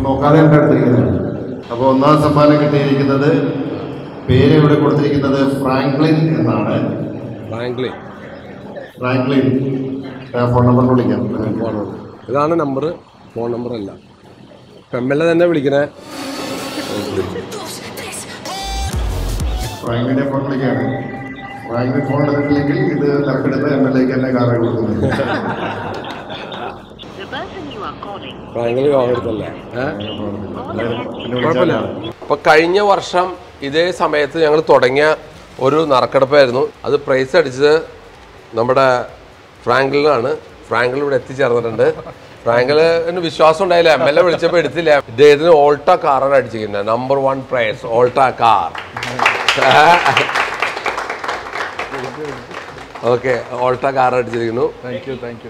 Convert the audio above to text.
നോക്കാതെ എൻ്റെ അടുത്തിരിക്കുന്നത് അപ്പോൾ ഒന്നാം സമ്മാനം കിട്ടിയിരിക്കുന്നത് പേര് ഇവിടെ കൊടുത്തിരിക്കുന്നത് ഫ്രാങ്ക്ലിൻ എന്നാണ് ഫ്രാങ്ക്ലിൻ ഫ്രാങ്ക്ലിൻ ആ, ഫോൺ നമ്പർ വിളിക്കാം ഫോൺ നമ്പർ ഇതാണ് നമ്പർ ഫോൺ നമ്പർ അല്ല എം എൽ എ തന്നെ വിളിക്കണേ ഫ്രാങ്ക്ലിനെ ഫോൺ വിളിക്കുകയാണ് ഫ്രാങ്ക്ലിൻ ഫോൺ എടുത്തില്ലെങ്കിൽ ഇത് തിരക്കെടുത്ത് എം എൽ എക്ക് തന്നെ കാറ് കൊടുക്കുന്നത് The person you are calling Franklin call എടുത്തല്ലേ ഏഹ് പിന്നെ കുഴപ്പമില്ല വിളിച്ചാൽ അപ്പൊ കഴിഞ്ഞ വർഷം ഇതേ സമയത്ത് ഞങ്ങൾ തുടങ്ങിയ ഒരു നറുക്കെടുപ്പായിരുന്നു അത് പ്രൈസ് അടിച്ചത് നമ്മുടെ ഫ്രാങ്കിളിനാണ് ഫ്രാങ്കിൾ ഇവിടെ എത്തിച്ചേർന്നിട്ടുണ്ട് ഫ്രാങ്കിളിന് വിശ്വാസം ഉണ്ടായില്ല എം എൽ എ വിളിച്ചപ്പോൾ എടുത്തില്ല ഇദ്ദേഹത്തിന് ഓൾട്ട കാറാണ് അടിച്ചിരിക്കുന്നത് number one prize Alto car okay Alto car അടിച്ചിരിക്കുന്നു താങ്ക് യു താങ്ക് യു